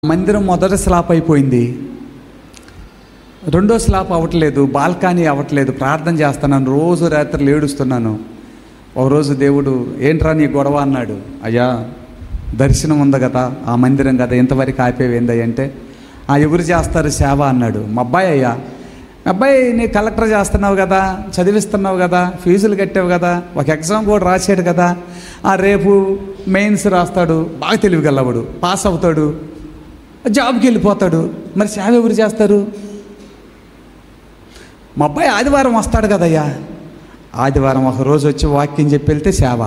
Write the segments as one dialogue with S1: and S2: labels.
S1: మందిరం మొదటి స్లాప్ అయిపోయింది రెండో స్లాప్ అవ్వట్లేదు బాల్కనీ అవ్వట్లేదు ప్రార్థన చేస్తున్నాను రోజు రాత్రులు ఏడుస్తున్నాను ఒకరోజు దేవుడు ఏంట్రా నీ గొడవ అన్నాడు అయ్యా దర్శనం ఉంది కదా ఆ మందిరం కదా ఇంతవరకు ఆపేవేంది అంటే ఆ ఎవరు చేస్తారు సేవ అన్నాడు మా అబ్బాయి అయ్యా మా అబ్బాయి నీ కలెక్టర్ చేస్తున్నావు కదా చదివిస్తున్నావు కదా ఫీజులు కట్టావు కదా ఒక ఎగ్జామ్ కూడా రాశాడు కదా ఆ రేపు మెయిన్స్ రాస్తాడు బాగా తెలివిగలవాడు పాస్ అవుతాడు జాబ్కి వెళ్ళిపోతాడు మరి సేవ ఎవరు చేస్తారు మా అబ్బాయి ఆదివారం వస్తాడు కదయ్యా ఆదివారం ఒక రోజు వచ్చి వాక్యం చెప్పి వెళ్తే సేవ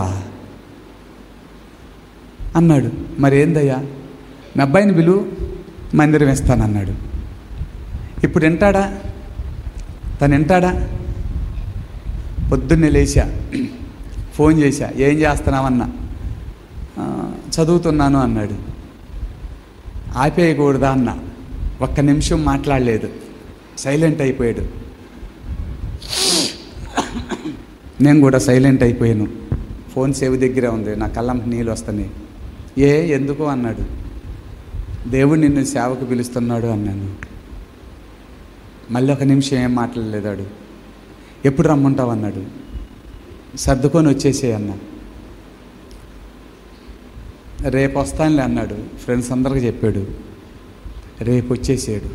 S1: అన్నాడు మరి ఏందయ్యా మీ అబ్బాయిని పిలువు మందిరం ఇస్తానన్నాడు ఇప్పుడు వింటాడా తను వింటాడా పొద్దున్నే లేచా ఫోన్ చేశా ఏం చేస్తున్నావన్నా "ఆ, చదువుతున్నాను అన్నాడు ఆపేయకూడదా అన్న ఒక్క నిమిషం మాట్లాడలేదు సైలెంట్ అయిపోయాడు నేను కూడా సైలెంట్ అయిపోయాను ఫోన్ సేవ్ దగ్గరే ఉంది నా కళ్ళం నీళ్ళు వస్తున్నాయి ఏ ఎందుకు అన్నాడు దేవుడు నిన్ను సేవకు పిలుస్తున్నాడు అన్నాను మళ్ళీ ఒక నిమిషం ఏం మాట్లాడలేదాడు ఎప్పుడు రమ్మంటావు అన్నాడు సర్దుకొని వచ్చేసే అన్నా రేపు వస్తానులే అన్నాడు ఫ్రెండ్స్ అందరికి చెప్పాడు రేపు వచ్చేసాడు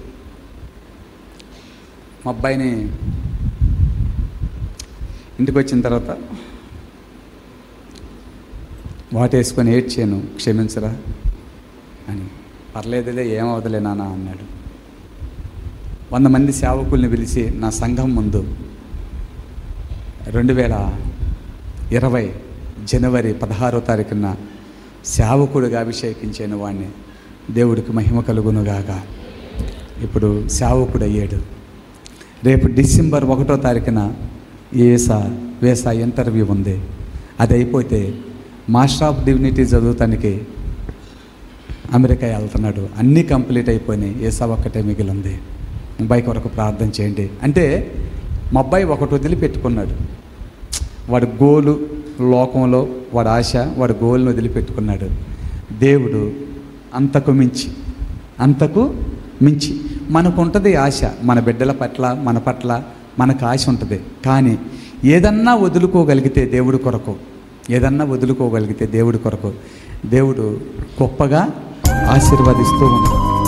S1: మా అబ్బాయిని ఇంటికి వచ్చిన తర్వాత వాటేసుకొని ఏడ్చాను క్షమించరా అని పర్లేదులే ఏమవదులే నాన్న అన్నాడు వంద మంది సేవకుల్ని పిలిచి నా సంఘం ముందు రెండు వేల ఇరవై జనవరి పదహారో తారీఖున సేవకుడిగా అభిషేకించిన వాడిని దేవుడికి మహిమ కలుగునుగాక ఇప్పుడు సేవకుడు అయ్యాడు రేపు డిసెంబర్ ఒకటో తారీఖున ఏసా వేసా ఇంటర్వ్యూ ఉంది అది అయిపోతే మాస్టర్ ఆఫ్ డివినిటీ చదువుతానికి అమెరికా వెళ్తున్నాడు అన్నీ కంప్లీట్ అయిపోయినాయి ఏసా ఒక్కటే మిగిలింది అబ్బాయి కొరకు ప్రార్థన చేయండి అంటే మా అబ్బాయి ఒకటి వదిలిపెట్టుకున్నాడు వాడి గోలు లోకంలో వాడి ఆశ వాడి గోల్ని వదిలిపెట్టుకున్నాడు దేవుడు అంతకు మించి అంతకు మించి మనకు ఉంటుంది ఆశ మన బిడ్డల పట్ల మన పట్ల మనకు ఆశ ఉంటుంది కానీ ఏదన్నా వదులుకోగలిగితే దేవుడి కొరకు ఏదన్నా వదులుకోగలిగితే దేవుడి కొరకు దేవుడు గొప్పగా ఆశీర్వదిస్తూ ఉంటాడు